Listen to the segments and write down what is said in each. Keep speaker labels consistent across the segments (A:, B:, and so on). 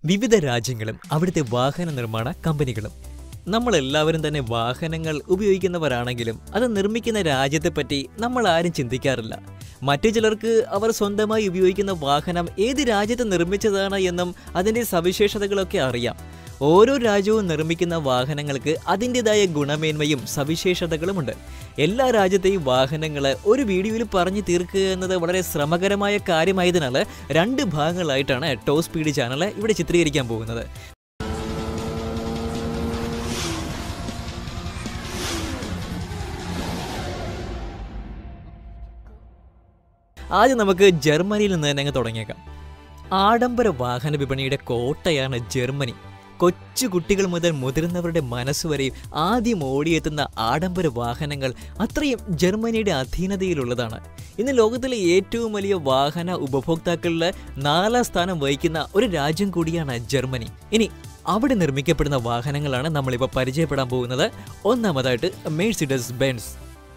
A: വിവിധ രാജ്യങ്ങളും അവിടുത്തെ വാഹന നിർമ്മാണ കമ്പനികളും നമ്മളെല്ലാവരും തന്നെ വാഹനങ്ങൾ ഉപയോഗിക്കുന്നവരാണെങ്കിലും അത് നിർമ്മിക്കുന്ന രാജ്യത്തെപ്പറ്റി നമ്മൾ ആരും ചിന്തിക്കാറില്ല മറ്റു ചിലർക്ക് അവർ സ്വന്തമായി ഉപയോഗിക്കുന്ന വാഹനം ഏത് രാജ്യത്ത് നിർമ്മിച്ചതാണ് എന്നും അതിൻ്റെ സവിശേഷതകളൊക്കെ അറിയാം ഓരോ രാജ്യവും നിർമ്മിക്കുന്ന വാഹനങ്ങൾക്ക് അതിൻ്റെതായ ഗുണമേന്മയും സവിശേഷതകളുമുണ്ട് എല്ലാ രാജ്യത്തെയും വാഹനങ്ങൾ ഒരു വീഡിയോയിൽ പറഞ്ഞു തീർക്കുക എന്നത് വളരെ ശ്രമകരമായ കാര്യമായതിനാൽ രണ്ട് ഭാഗങ്ങളായിട്ടാണ് ടോപ്പ് സ്പീഡ് ചാനൽ ഇവിടെ ചിത്രീകരിക്കാൻ പോകുന്നത് ആദ്യം നമുക്ക് ജർമ്മനിയിൽ നിന്ന് തന്നെ അങ്ങ് തുടങ്ങിയേക്കാം ആഡംബര വാഹന വിപണിയുടെ കോട്ടയാണ് ജർമ്മനി കൊച്ചു കുട്ടികൾ മുതൽ മുതിർന്നവരുടെ മനസ്സുവരെയും ആദ്യം ഓടിയെത്തുന്ന ആഡംബര വാഹനങ്ങൾ അത്രയും ജർമ്മനിയുടെ അധീനതയിലുള്ളതാണ് ഇന്ന് ലോകത്തിലെ ഏറ്റവും വലിയ വാഹന ഉപഭോക്താക്കളിൽ നാലാം സ്ഥാനം വഹിക്കുന്ന ഒരു രാജ്യം കൂടിയാണ് ജർമ്മനി ഇനി അവിടെ നിർമ്മിക്കപ്പെടുന്ന വാഹനങ്ങളാണ് നമ്മളിപ്പോൾ പരിചയപ്പെടാൻ പോകുന്നത് ഒന്നാമതായിട്ട് മേഴ്സിഡസ് ബെൻസ്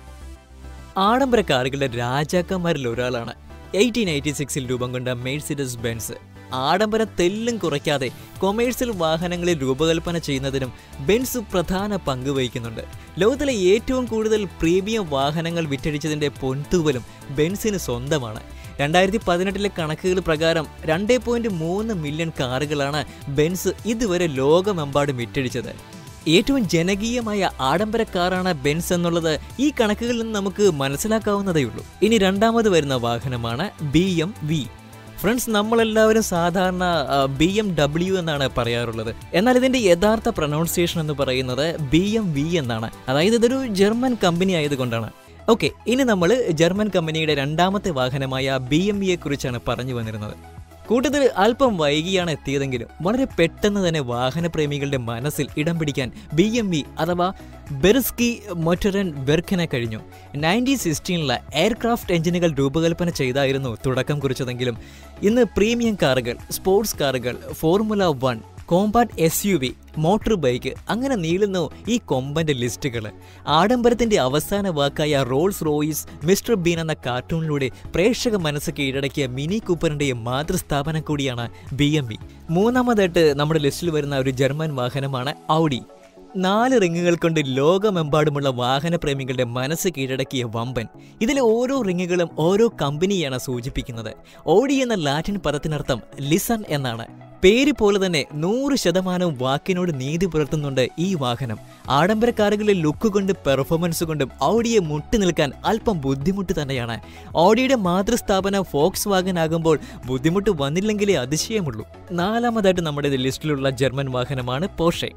A: ആഡംബര കാറുകളുടെ രാജാക്കന്മാരിൽ ഒരാളാണ് എയ്റ്റീൻ എയ്റ്റി സിക്സിൽ രൂപം കൊണ്ട മേഴ്സിഡസ് ബെൻസ് ആഡംബര തെല്ലും കുറയ്ക്കാതെ കൊമേഴ്സ്യൽ വാഹനങ്ങളെ രൂപകൽപ്പന ചെയ്യുന്നതിനും ബെൻസ് പ്രധാന പങ്ക് വഹിക്കുന്നുണ്ട് ലോകത്തിലെ ഏറ്റവും കൂടുതൽ പ്രീമിയം വാഹനങ്ങൾ വിറ്റഴിച്ചതിന്റെ പൊൻതൂവലും ബെൻസിന് സ്വന്തമാണ് രണ്ടായിരത്തി പതിനെട്ടിലെ കണക്കുകൾ പ്രകാരം രണ്ട് പോയിന്റ് മൂന്ന് മില്യൺ കാറുകളാണ് ബെൻസ് ഇതുവരെ ലോകമെമ്പാടും വിറ്റഴിച്ചത് ഏറ്റവും ജനകീയമായ ആഡംബര കാറാണ് ബെൻസ് എന്നുള്ളത് ഈ കണക്കുകളിൽ നിന്ന് നമുക്ക് മനസ്സിലാക്കാവുന്നതേയുള്ളൂ ഇനി രണ്ടാമത് വരുന്ന വാഹനമാണ് ബി എം വി ഫ്രണ്ട്സ് നമ്മളെല്ലാവരും സാധാരണ ബി എം ഡബ്ല്യു എന്നാണ് പറയാറുള്ളത് എന്നാൽ ഇതിന്റെ യഥാർത്ഥ പ്രൊനൗൺസിയേഷൻ എന്ന് പറയുന്നത് ബി എം വി എന്നാണ് അതായത് ഇതൊരു ജർമ്മൻ കമ്പനി ആയതുകൊണ്ടാണ് ഓക്കെ ഇനി നമ്മൾ ജർമ്മൻ കമ്പനിയുടെ രണ്ടാമത്തെ വാഹനമായ ബി എം വിയെ കുറിച്ചാണ് പറഞ്ഞു വന്നിരുന്നത് കൂട്ടത്തിൽ അല്പം വൈകിയാണ് എത്തിയതെങ്കിലും വളരെ പെട്ടെന്ന് തന്നെ വാഹനപ്രേമികളുടെ മനസ്സിൽ ഇടം പിടിക്കാൻ ബി എം വി അഥവാ ബെർസ്കി മൊറ്ററൻ വെർക്കിനെ കഴിഞ്ഞു നയൻറ്റീൻ സിക്സ്റ്റീനിലെ എയർക്രാഫ്റ്റ് എഞ്ചിനുകൾ രൂപകൽപ്പന ചെയ്തായിരുന്നു തുടക്കം കുറിച്ചതെങ്കിലും ഇന്ന് പ്രീമിയം കാറുകൾ സ്പോർട്സ് കാറുകൾ formula one compact S U V motorbike അങ്ങനെ നീളുന്നു ഈ കൊമ്പന്റെ ലിസ്റ്റുകൾ ആഡംബരത്തിന്റെ അവസാന വാക്കായ റോൾസ് റോയിസ് മിസ്റ്റർ ബീൻ എന്ന കാർട്ടൂണിലൂടെ പ്രേക്ഷക മനസ്സ് കീഴടക്കിയ മിനി കൂപ്പറിന്റെ മാതൃസ്ഥാപനം കൂടിയാണ് ബി എം വി മൂന്നാമതായിട്ട് നമ്മുടെ ലിസ്റ്റിൽ വരുന്ന ഒരു ജർമ്മൻ വാഹനമാണ് ഔഡി നാല് റിങ്ങുകൾ കൊണ്ട് ലോകമെമ്പാടുമുള്ള വാഹനപ്രേമികളുടെ മനസ്സ് കീഴടക്കിയ വമ്പൻ ഇതിലെ ഓരോ റിങ്ങുകളും ഓരോ കമ്പനിയാണ് സൂചിപ്പിക്കുന്നത് ഓഡി എന്ന ലാറ്റിൻ പദത്തിനർത്ഥം ലിസൺ എന്നാണ് പേര് പോലെ തന്നെ നൂറ് ശതമാനവും വാക്കിനോട് നീതി പുലർത്തുന്നുണ്ട് ഈ വാഹനം ആഡംബര കാറുകളിലെ ലുക്ക് കൊണ്ട് പെർഫോമൻസ് കൊണ്ടും ഓഡിയെ മുട്ടി നിൽക്കാൻ അല്പം ബുദ്ധിമുട്ട് തന്നെയാണ് ഓഡിയുടെ മാതൃസ്ഥാപനം ഫോക്സ് വാഗൻ ആകുമ്പോൾ ബുദ്ധിമുട്ട് വന്നില്ലെങ്കിലേ അതിശയമുള്ളൂ നാലാമതായിട്ട് നമ്മുടെ ലിസ്റ്റിലുള്ള ജർമ്മൻ വാഹനമാണ് പോഷെ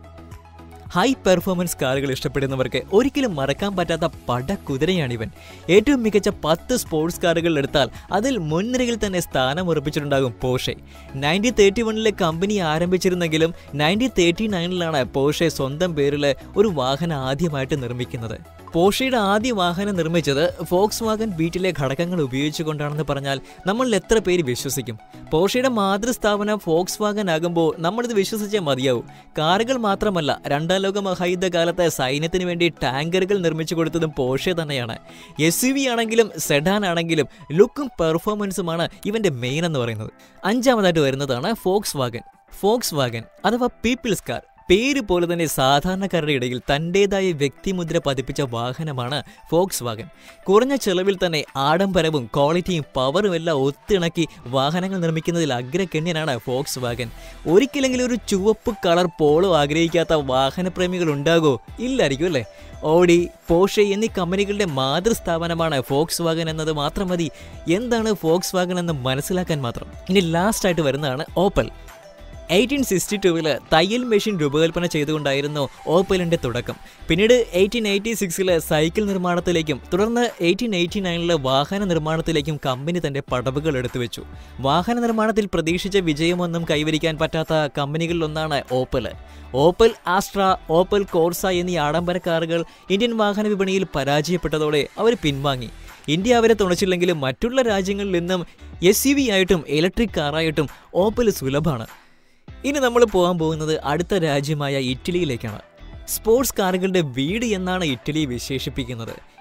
A: ഹൈ പെർഫോമൻസ് കാറുകൾ ഇഷ്ടപ്പെടുന്നവർക്ക് ഒരിക്കലും മറക്കാൻ പറ്റാത്ത പടക്കുതിരയാണിവൻ ഏറ്റവും മികച്ച പത്ത് സ്പോർട്സ് കാറുകൾ എടുത്താൽ അതിൽ മുൻനിരയിൽ തന്നെ സ്ഥാനം ഉറപ്പിച്ചിട്ടുണ്ടാകും പോഷെ നയൻറ്റീൻ തേർട്ടി വണ്ണിലെ കമ്പനി ആരംഭിച്ചിരുന്നെങ്കിലും നയൻറ്റീൻ തേർട്ടി നയനിലാണ് പോഷെ സ്വന്തം പേരിൽ ഒരു വാഹനം ആദ്യമായിട്ട് നിർമ്മിക്കുന്നത് പോഷയുടെ ആദ്യ വാഹനം നിർമ്മിച്ചത് ഫോക്സ് വാഗൻ ബീറ്റിലെ ഘടകങ്ങൾ ഉപയോഗിച്ചുകൊണ്ടാണെന്ന് പറഞ്ഞാൽ നമ്മളിൽ എത്ര പേര് വിശ്വസിക്കും പോഷയുടെ മാതൃസ്ഥാപനം ഫോക്സ് വാഗൻ ആകുമ്പോൾ നമ്മളിത് വിശ്വസിച്ചാൽ മതിയാവും കാറുകൾ മാത്രമല്ല രണ്ടാം ലോക മഹായുദ്ധ കാലത്ത് സൈന്യത്തിന് വേണ്ടി ടാങ്കറുകൾ നിർമ്മിച്ചു കൊടുത്തതും പോഷെ തന്നെയാണ് എസ് യു വി ആണെങ്കിലും സെഡാൻ ആണെങ്കിലും ലുക്കും പെർഫോമൻസുമാണ് ഇവന്റെ മെയിൻ എന്ന് പറയുന്നത് അഞ്ചാമതായിട്ട് വരുന്നതാണ് ഫോക്സ് വാഗൻ ഫോക്സ് വാഗൻ അഥവാ പീപ്പിൾസ് കാർ പേര് പോലെ തന്നെ സാധാരണക്കാരുടെ ഇടയിൽ തൻ്റെതായ വ്യക്തിമുദ്ര പതിപ്പിച്ച വാഹനമാണ് ഫോക്സ് വാഗൻ കുറഞ്ഞ ചെലവിൽ തന്നെ ആഡംബരവും ക്വാളിറ്റിയും പവറും എല്ലാം ഒത്തിണക്കി വാഹനങ്ങൾ നിർമ്മിക്കുന്നതിൽ അഗ്രഗണ്യനാണ് ഫോക്സ് വാഗൻ ഒരിക്കലെങ്കിലും ഒരു ചുവപ്പ് കളർ പോളോ ആഗ്രഹിക്കാത്ത വാഹനപ്രേമികൾ ഉണ്ടാകോ ഇല്ലായിരിക്കും അല്ലേ ഓഡി പോഷെ എന്നീ കമ്പനികളുടെ മാതൃസ്ഥാപനമാണ് ഫോക്സ് വാഗൻ എന്നത് മാത്രം മതി എന്താണ് ഫോക്സ് വാഗൻ എന്ന് മനസ്സിലാക്കാൻ മാത്രം ഇനി ലാസ്റ്റ് ആയിട്ട് വരുന്നതാണ് ഓപ്പൽ എയ്റ്റീൻ സിക്സ്റ്റി ടൂവിൽ തയ്യൽ മെഷീൻ രൂപകൽപ്പന ചെയ്തുകൊണ്ടായിരുന്നു ഓപ്പലിൻ്റെ തുടക്കം പിന്നീട് എയ്റ്റീൻ എയ്റ്റി സിക്സിൽ സൈക്കിൾ നിർമ്മാണത്തിലേക്കും തുടർന്ന് എയ്റ്റീൻ എയ്റ്റി നയനിലെ വാഹന നിർമ്മാണത്തിലേക്കും കമ്പനി തന്റെ പടവുകൾ എടുത്തു വെച്ചു വാഹന നിർമ്മാണത്തിൽ പ്രതീക്ഷിച്ച വിജയമൊന്നും കൈവരിക്കാൻ പറ്റാത്ത കമ്പനികളിലൊന്നാണ് Opel Opel Astra Opel Corsa എന്നീ ആഡംബര കാറുകൾ ഇന്ത്യൻ വാഹന വിപണിയിൽ പരാജയപ്പെട്ടതോടെ അവർ പിൻവാങ്ങി ഇന്ത്യ അവരെ തുണച്ചില്ലെങ്കിലും മറ്റുള്ള രാജ്യങ്ങളിൽ നിന്നും എസ് യു വി ആയിട്ടും ഇലക്ട്രിക് കാറായിട്ടും ഓപ്പൽ സുലഭമാണ് ഇനി നമ്മൾ പോകാൻ പോകുന്നത് അടുത്ത രാജ്യമായ ഇറ്റലിയിലേക്കാണ് സ്പോർട്സ് കാറുകളുടെ വീട് എന്നാണ് ഇറ്റലി വിശേഷിപ്പിക്കുന്നത്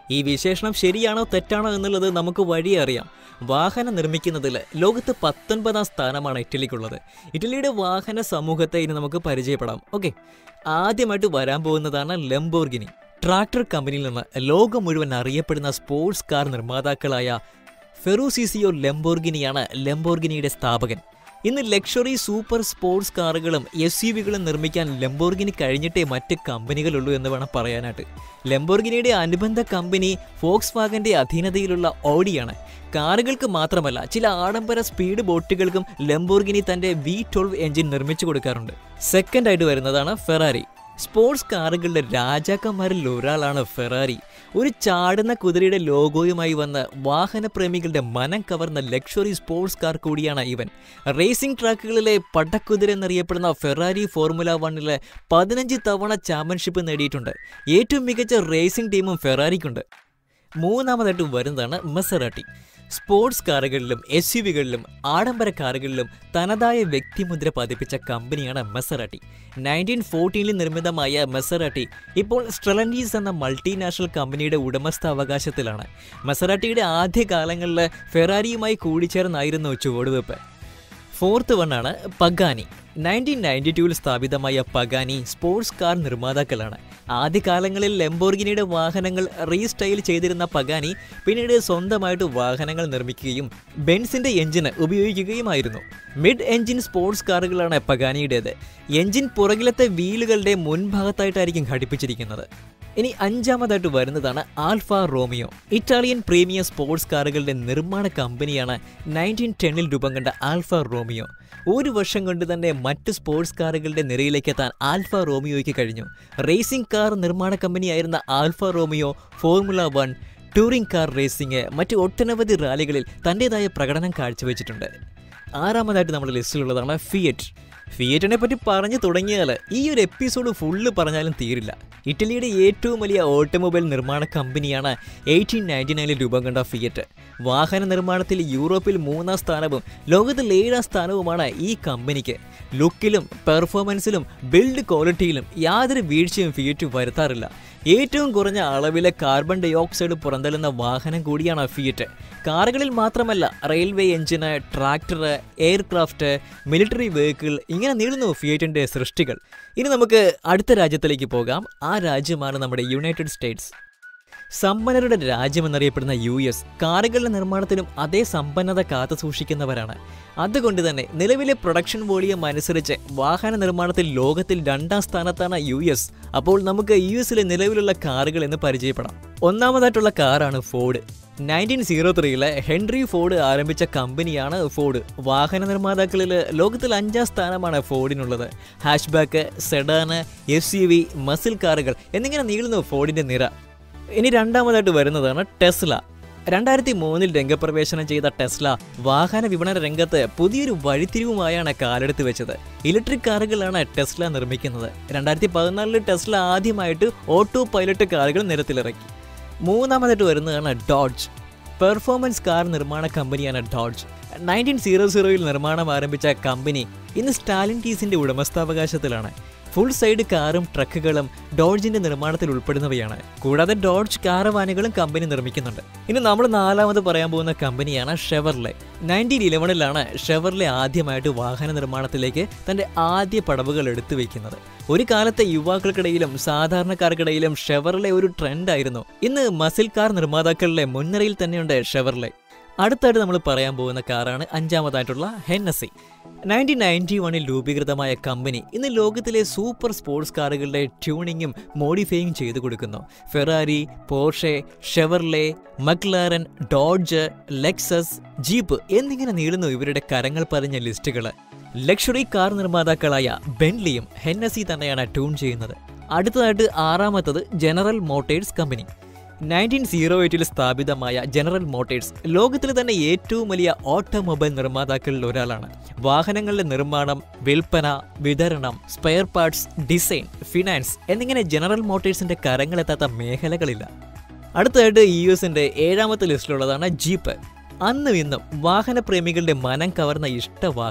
A: ഈ വിശേഷണം ശരിയാണോ തെറ്റാണോ എന്നുള്ളത് നമുക്ക് വഴി അറിയാം വാഹനം നിർമ്മിക്കുന്നതിൽ ലോകത്ത് പത്തൊൻപതാം സ്ഥാനമാണ് ഇറ്റലിക്കുള്ളത് ഇറ്റലിയുടെ വാഹന സമൂഹത്തെ ഇനി നമുക്ക് പരിചയപ്പെടാം ഓക്കെ ആദ്യമായിട്ട് വരാൻ പോകുന്നതാണ് ലംബോർഗിനി ട്രാക്ടർ കമ്പനിയിൽ നിന്ന് ലോകം മുഴുവൻ അറിയപ്പെടുന്ന സ്പോർട്സ് കാർ നിർമ്മാതാക്കളായ ഫെറൂസിസിയോ ലംബോർഗിനിയാണ് ലംബോർഗിനിയുടെ സ്ഥാപകൻ ഇന്ന് ലക്ഷറി സൂപ്പർ സ്പോർട്സ് കാറുകളും എസ് യു വികളും നിർമ്മിക്കാൻ ലംബോർഗിനി കഴിഞ്ഞിട്ടേ മറ്റ് കമ്പനികളുള്ളൂ എന്ന് വേണം പറയാനായിട്ട് ലംബോർഗിനിയുടെ അനുബന്ധ കമ്പനി ഫോക്സ് വാഗന്റെ അധീനതയിലുള്ള ഓഡിയാണ് കാറുകൾക്ക് മാത്രമല്ല ചില ആഡംബര സ്പീഡ് ബോട്ടുകൾക്കും ലംബോർഗിനി തന്റെ വി ട്വൽവ് എഞ്ചിൻ നിർമ്മിച്ചു കൊടുക്കാറുണ്ട് സെക്കൻഡ് ആയിട്ട് വരുന്നതാണ് ഫെറാറി സ്പോർട്സ് കാറുകളുടെ രാജാക്കന്മാരിൽ ഒരാളാണ് ഫെറാറി ഒരു ചാടുന്ന കുതിരയുടെ ലോഗോയുമായി വന്ന് വാഹനപ്രേമികളുടെ മനം കവർന്ന ലക്ഷറി സ്പോർട്സ് കാർ കൂടിയാണ് ഇവൻ റേസിംഗ് ട്രാക്കുകളിലെ പടക്കുതിര എന്നറിയപ്പെടുന്ന ഫെറാരി ഫോർമുല വണ്ണിലെ പതിനഞ്ച് തവണ ചാമ്പ്യൻഷിപ്പ് നേടിയിട്ടുണ്ട് ഏറ്റവും മികച്ച റേസിംഗ് ടീമും ഫെറാറിക്കുണ്ട് മൂന്നാമതായിട്ട് വരുന്നതാണ് മെസറാട്ടി സ്പോർട്സ് കാറുകളിലും എസ് യു വികളിലും ആഡംബര കാറുകളിലും തനതായ വ്യക്തിമുദ്ര പതിപ്പിച്ച കമ്പനിയാണ് മെസറാട്ടി നയൻറ്റീൻ ഫോർട്ടീനിൽ നിർമ്മിതമായ മെസറാട്ടി ഇപ്പോൾ സ്ട്രെലൻഡീസ് എന്ന മൾട്ടിനാഷണൽ കമ്പനിയുടെ ഉടമസ്ഥാവകാശത്തിലാണ് മെസറാട്ടിയുടെ ആദ്യ കാലങ്ങളിൽ ഫെറാരിയുമായി കൂടിച്ചേർന്നായിരുന്നു ചുവടുവെപ്പ് ഫോർത്ത് വണ്ണാണ് പഗാനി നയൻറ്റീൻ നയൻറ്റി ടൂവിൽ സ്ഥാപിതമായ പഗാനി സ്പോർട്സ് കാർ നിർമ്മാതാക്കളാണ് ആദ്യകാലങ്ങളിൽ ലെംബോർഗിനിയുടെ വാഹനങ്ങൾ റീസ്റ്റൈൽ ചെയ്തിരുന്ന പഗാനി പിന്നീട് സ്വന്തമായിട്ട് വാഹനങ്ങൾ നിർമ്മിക്കുകയും ബെൻസിന്റെ എഞ്ചിന് ഉപയോഗിക്കുകയുമായിരുന്നു മിഡ് എഞ്ചിൻ സ്പോർട്സ് കാറുകളാണ് പഗാനിയുടേത് എഞ്ചിൻ പുറകിലത്തെ വീലുകളുടെ മുൻഭാഗത്തായിട്ടായിരിക്കും ഘടിപ്പിച്ചിരിക്കുന്നത് ഇനി അഞ്ചാമതായിട്ട് വരുന്നതാണ് Alfa Romeo Italian premium sports കാറുകളുടെ നിർമ്മാണ കമ്പനിയാണ് നയൻറ്റീൻ ടെന്നിൽ രൂപം കണ്ട ആൽഫ റോമിയോ ഒരു വർഷം കൊണ്ട് തന്നെ മറ്റ് സ്പോർട്സ് കാറുകളുടെ നിരയിലേക്ക് എത്താൻ ആൽഫ റോമിയോയ്ക്ക് കഴിഞ്ഞു റേസിംഗ് കാർ നിർമ്മാണ കമ്പനിയായിരുന്ന Alfa Romeo formula one touring car racing മറ്റ് ഒട്ടനവധി റാലികളിൽ തൻ്റെതായ പ്രകടനം കാഴ്ചവെച്ചിട്ടുണ്ട് ആറാമതായിട്ട് നമ്മുടെ ലിസ്റ്റിലുള്ളതാണ് ഫിയറ്റ് ഫിയറ്റിനെ പറ്റി പറഞ്ഞു തുടങ്ങിയാൽ ഈ ഒരു എപ്പിസോഡ് ഫുള്ള് പറഞ്ഞാലും തീരില്ല ഇറ്റലിയുടെ ഏറ്റവും വലിയ ഓട്ടോമൊബൈൽ നിർമ്മാണ കമ്പനിയാണ് എയ്റ്റീൻ നയൻറ്റി നയനിൽ രൂപം കണ്ട ഫിയറ്റ് വാഹന നിർമ്മാണത്തിൽ യൂറോപ്പിൽ മൂന്നാം സ്ഥാനവും ലോകത്തിൽ ഏഴാം സ്ഥാനവുമാണ് ഈ കമ്പനിക്ക് ലുക്കിലും പെർഫോമൻസിലും ബിൽഡ് ക്വാളിറ്റിയിലും യാതൊരു വീഴ്ചയും ഫിയറ്റ് വരുത്താറില്ല ഏറ്റവും കുറഞ്ഞ അളവിലെ കാർബൺ ഡൈ ഓക്സൈഡ് പുറന്തള്ളുന്ന വാഹനം കൂടിയാണ് ഫിയറ്റ് കാറുകളിൽ മാത്രമല്ല റെയിൽവേ എഞ്ചിന് ട്രാക്ടർ എയർക്രാഫ്റ്റ് മിലിറ്ററി വെഹിക്കിൾ ഇങ്ങനെ നീളുന്നു ഫിയറ്റിൻ്റെ സൃഷ്ടികൾ ഇനി നമുക്ക് അടുത്ത രാജ്യത്തിലേക്ക് പോകാം ആ രാജ്യമാണ് നമ്മുടെ യുണൈറ്റഡ് സ്റ്റേറ്റ്സ് സമ്പന്നരുടെ രാജ്യമെന്നറിയപ്പെടുന്ന യു എസ് കാറുകളുടെ നിർമ്മാണത്തിലും അതേ സമ്പന്നത കാത്തു സൂക്ഷിക്കുന്നവരാണ് അതുകൊണ്ട് തന്നെ നിലവിലെ പ്രൊഡക്ഷൻ വോളിയം അനുസരിച്ച് വാഹന നിർമ്മാണത്തിൽ ലോകത്തിൽ രണ്ടാം സ്ഥാനത്താണ് യു എസ് അപ്പോൾ നമുക്ക് യു എസിലെ നിലവിലുള്ള കാറുകൾ എന്ന് പരിചയപ്പെടാം ഒന്നാമതായിട്ടുള്ള കാറാണ് ഫോർഡ് നയൻറ്റീൻ സീറോ ത്രീയിലെ ഹെൻറി ഫോർഡ് ആരംഭിച്ച കമ്പനിയാണ് ഫോർഡ് വാഹന നിർമ്മാതാക്കളിൽ ലോകത്തിൽ അഞ്ചാം സ്ഥാനമാണ് ഫോർഡിനുള്ളത് hatchback sedan S U V muscle കാറുകൾ എന്നിങ്ങനെ നീളുന്നു ഫോർഡിന്റെ നിര ഇനി രണ്ടാമതായിട്ട് വരുന്നതാണ് ടെസ്ല രണ്ടായിരത്തി മൂന്നിൽ രംഗപ്രവേശനം ചെയ്ത ടെസ്ല വാഹന വിപണന രംഗത്ത് പുതിയൊരു വഴിത്തിരിവുമായാണ് കാലെടുത്ത് വെച്ചത് ഇലക്ട്രിക് കാറുകളാണ് ടെസ്ല നിർമ്മിക്കുന്നത് രണ്ടായിരത്തി പതിനാലിൽ ടെസ്ല ആദ്യമായിട്ട് ഓട്ടോ പൈലറ്റ് കാറുകൾ നിരത്തിലിറക്കി മൂന്നാമതായിട്ട് വരുന്നതാണ് ഡോഡ്ജ് പെർഫോമൻസ് കാർ നിർമ്മാണ കമ്പനിയാണ് ഡോഡ്ജ് നയൻറ്റീൻ സീറോ സീറോയിൽ നിർമ്മാണം ആരംഭിച്ച കമ്പനി ഇന്ന് സ്റ്റാലിൻ ടീസിന്റെ ഉടമസ്ഥാവകാശത്തിലാണ് ഫുൾ സൈഡ് കാറും ട്രക്കുകളും ഡോഡ്ജിന്റെ നിർമ്മാണത്തിൽ ഉൾപ്പെടുന്നവയാണ് കൂടാതെ ഡോഡ്ജ് കാറവാനുകളും കമ്പനി നിർമ്മിക്കുന്നുണ്ട് ഇനി നമ്മൾ നാലാമത് പറയാൻ പോകുന്ന കമ്പനിയാണ് ഷെവർലെ നയൻറ്റീൻ ഇലവനിലാണ് ഷെവർലെ ആദ്യമായിട്ട് വാഹന നിർമ്മാണത്തിലേക്ക് തന്റെ ആദ്യ പടവുകൾ എടുത്തു വയ്ക്കുന്നത് ഒരു കാലത്തെ യുവാക്കൾക്കിടയിലും സാധാരണക്കാർക്കിടയിലും ഷെവർലെ ഒരു ട്രെൻഡായിരുന്നു ഇന്ന് മസിൽ കാർ നിർമ്മാതാക്കളുടെ മുൻനിരയിൽ തന്നെയുണ്ട് ഷെവർലെ അടുത്തായിട്ട് നമ്മൾ പറയാൻ പോകുന്ന കാറാണ് അഞ്ചാമതായിട്ടുള്ള ഹെന്നസി നയൻറ്റീൻ നയൻറ്റി വണ്ണിൽ രൂപീകൃതമായ കമ്പനി ഇന്ന് ലോകത്തിലെ സൂപ്പർ സ്പോർട്സ് കാറുകളുടെ ട്യൂണിങ്ങും മോഡിഫൈയും ചെയ്തു കൊടുക്കുന്നു Ferrari Porsche Chevrolet McLaren Dodge Lexus Jeep എന്നിങ്ങനെ നീളുന്നു ഇവരുടെ കരങ്ങൾ പറഞ്ഞ ലിസ്റ്റുകൾ ലക്ഷറി കാർ നിർമ്മാതാക്കളായ ബെൻലിയും ഹെന്നസി തന്നെയാണ് ട്യൂൺ ചെയ്യുന്നത് അടുത്തതായിട്ട് ആറാമത്തത് ജനറൽ മോട്ടേഴ്സ് കമ്പനി നയൻറ്റീൻ സീറോ എയ്റ്റിൽ സ്ഥാപിതമായ ജനറൽ മോട്ടേഴ്സ് ലോകത്തിലെ തന്നെ ഏറ്റവും വലിയ ഓട്ടോമൊബൈൽ നിർമ്മാതാക്കളിൽ ഒരാളാണ് വാഹനങ്ങളുടെ നിർമ്മാണം വിൽപ്പന വിതരണം സ്പെയർ പാർട്സ് ഡിസൈൻ ഫിനാൻസ് എന്നിങ്ങനെ ജനറൽ മോട്ടേഴ്സിന്റെ കരങ്ങളെത്താത്ത മേഖലകളില്ല അടുത്തതായിട്ട് യു എസിന്റെ ഏഴാമത്തെ ലിസ്റ്റിലുള്ളതാണ് ജീപ്പ് അന്നും ഇന്നും വാഹനപ്രേമികളുടെ മനം കവർന്ന ഇഷ്ടവാഹനം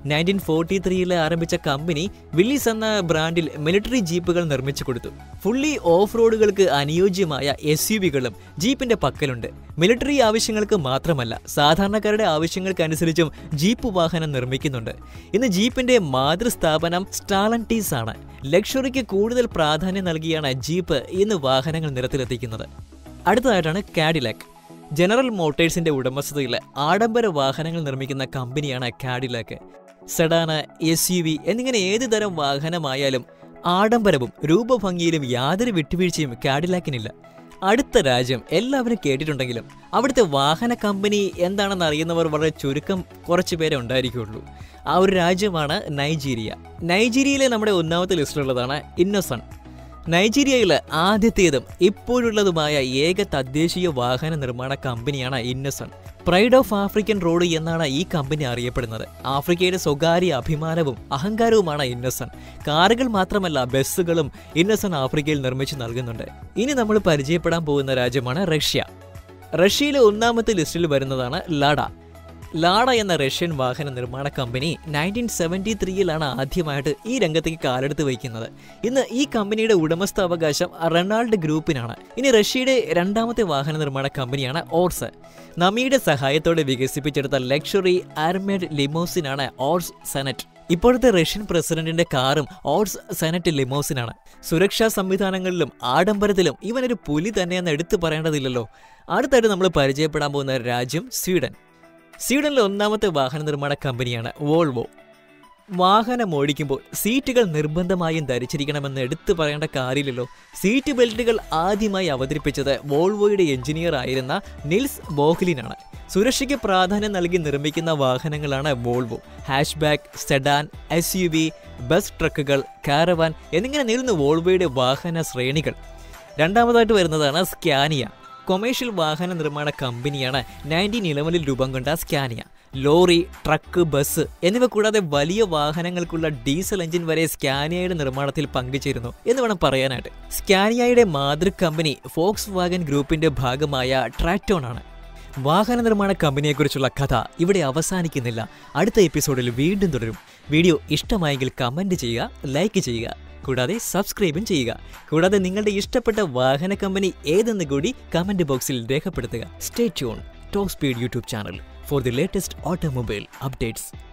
A: നയൻറ്റീൻ ഫോർട്ടി ത്രീയിൽ ആരംഭിച്ച കമ്പനി വില്ലിസ് എന്ന ബ്രാൻഡിൽ മിലിറ്ററി ജീപ്പുകൾ നിർമ്മിച്ചു കൊടുത്തു ഫുള്ളി ഓഫ് റോഡുകൾക്ക് അനുയോജ്യമായ എസ് യു വികളും ജീപ്പിന്റെ പക്കലുണ്ട് മിലിറ്ററി ആവശ്യങ്ങൾക്ക് മാത്രമല്ല സാധാരണക്കാരുടെ ആവശ്യങ്ങൾക്കനുസരിച്ചും ജീപ്പ് വാഹനം നിർമ്മിക്കുന്നുണ്ട് ഇന്ന് ജീപ്പിന്റെ മാതൃസ്ഥാപനം സ്റ്റാലൻറ്റീസ് ആണ് ലക്ഷറിക്ക് കൂടുതൽ പ്രാധാന്യം നൽകിയാണ് ജീപ്പ് ഇന്ന് വാഹനങ്ങൾ നിരത്തിലെത്തിക്കുന്നത് അടുത്തതായിട്ടാണ് കാഡിലാക്ക് ജനറൽ മോട്ടേഴ്സിന്റെ ഉടമസ്ഥതയിൽ ആഡംബര വാഹനങ്ങൾ നിർമ്മിക്കുന്ന കമ്പനിയാണ് Cadillac sedan S U V എന്നിങ്ങനെ ഏത് തരം വാഹനമായാലും ആഡംബരവും രൂപഭംഗിയിലും യാതൊരു വിട്ടുവീഴ്ചയും കാഡിലാക്കിനില്ല അടുത്ത രാജ്യം എല്ലാവരും കേട്ടിട്ടുണ്ടെങ്കിലും അവിടുത്തെ വാഹന കമ്പനി എന്താണെന്ന് അറിയുന്നവർ വളരെ ചുരുക്കം കുറച്ച് പേരെ ഉണ്ടായിരിക്കുകയുള്ളൂ ആ ഒരു രാജ്യമാണ് നൈജീരിയ നൈജീരിയയിലെ നമ്മുടെ ഒന്നാമത്തെ ലിസ്റ്റിലുള്ളതാണ് ഇന്നസൺ നൈജീരിയയിലെ ആദ്യത്തേതും ഇപ്പോഴുള്ളതുമായ ഏക തദ്ദേശീയ വാഹന നിർമ്മാണ കമ്പനിയാണ് Innoson pride of African road എന്നാണ് ഈ കമ്പനി അറിയപ്പെടുന്നത് ആഫ്രിക്കയുടെ സ്വകാര്യ അഭിമാനവും അഹങ്കാരവുമാണ് ഇന്നസൺ കാറുകൾ മാത്രമല്ല ബസ്സുകളും ഇന്നസൺ ആഫ്രിക്കയിൽ നിർമ്മിച്ചു നൽകുന്നുണ്ട് ഇനി നമ്മൾ പരിചയപ്പെടാൻ പോകുന്ന രാജ്യമാണ് റഷ്യ റഷ്യയിലെ ഒന്നാമത്തെ ലിസ്റ്റിൽ വരുന്നതാണ് ലാഡ ലാഡ എന്ന റഷ്യൻ വാഹന നിർമ്മാണ കമ്പനി നയൻറ്റീൻ സെവൻറ്റി ത്രീയിലാണ് ആദ്യമായിട്ട് ഈ രംഗത്തേക്ക് കാലെടുത്ത് വയ്ക്കുന്നത് ഇന്ന് ഈ കമ്പനിയുടെ ഉടമസ്ഥാവകാശം റൊണാൾഡ് ഗ്രൂപ്പിനാണ് ഇനി റഷ്യയുടെ രണ്ടാമത്തെ വാഹന നിർമ്മാണ കമ്പനിയാണ് ഓർസ് നമിയുടെ സഹായത്തോടെ വികസിപ്പിച്ചെടുത്ത ലക്ഷറി ആർമേഡ് ലിമോസിനാണ് ഓർസ് സെനറ്റ് ഇപ്പോഴത്തെ റഷ്യൻ പ്രസിഡന്റിന്റെ കാറും ഓർസ് സെനറ്റ് ലിമോസിനാണ് സുരക്ഷാ സംവിധാനങ്ങളിലും ആഡംബരത്തിലും ഇവനൊരു പുലി തന്നെയെന്ന് എടുത്തു പറയേണ്ടതില്ലല്ലോ അടുത്തായിട്ട് നമ്മൾ പരിചയപ്പെടാൻ പോകുന്ന രാജ്യം സ്വീഡൻ സ്വീഡനിലെ ഒന്നാമത്തെ വാഹന നിർമ്മാണ കമ്പനിയാണ് വോൾവോ വാഹനം ഓടിക്കുമ്പോൾ സീറ്റുകൾ നിർബന്ധമായും ധരിച്ചിരിക്കണമെന്ന് എടുത്തു പറയേണ്ട കാര്യമില്ലല്ലോ സീറ്റ് ബെൽറ്റുകൾ ആദ്യമായി അവതരിപ്പിച്ചത് വോൾവോയുടെ എഞ്ചിനീയർ ആയിരുന്ന നിൽസ് ബോഹ്ലിനാണ് സുരക്ഷയ്ക്ക് പ്രാധാന്യം നൽകി നിർമ്മിക്കുന്ന വാഹനങ്ങളാണ് Volvo hatchback sedan S U V bus ട്രക്കുകൾ കാരവാൻ എന്നിങ്ങനെ നീളുന്ന വോൾവോയുടെ വാഹന ശ്രേണികൾ രണ്ടാമതായിട്ട് വരുന്നതാണ് സ്കാനിയ കൊമേഴ്ഷ്യൽ വാഹന നിർമ്മാണ കമ്പനിയാണ് നയൻറ്റീൻ ഇലവനിൽ രൂപം കൊണ്ട സ്കാനിയ ലോറി ട്രക്ക് ബസ് എന്നിവ കൂടാതെ വലിയ വാഹനങ്ങൾക്കുള്ള ഡീസൽ എഞ്ചിൻ വരെ സ്കാനിയയുടെ നിർമ്മാണത്തിൽ പങ്കുചേരുന്നു എന്ന് വേണം പറയാനായിട്ട് സ്കാനിയയുടെ മാതൃ കമ്പനി ഫോക്സ് വാഗൻ ഗ്രൂപ്പിന്റെ ഭാഗമായ ട്രാക്ടോൺ ആണ് വാഹന നിർമ്മാണ കമ്പനിയെക്കുറിച്ചുള്ള കഥ ഇവിടെ അവസാനിക്കുന്നില്ല അടുത്ത എപ്പിസോഡിൽ വീണ്ടും തുടരും വീഡിയോ ഇഷ്ടമായെങ്കിൽ കമൻറ്റ് ചെയ്യുക ലൈക്ക് ചെയ്യുക കൂടാതെ സബ്സ്ക്രൈബും ചെയ്യുക കൂടാതെ നിങ്ങളുടെ ഇഷ്ടപ്പെട്ട വാഹന കമ്പനി ഏതെന്ന് കൂടി കമൻറ്റ് ബോക്സിൽ രേഖപ്പെടുത്തുക stay tuned top speed YouTube channel for the latest automobile updates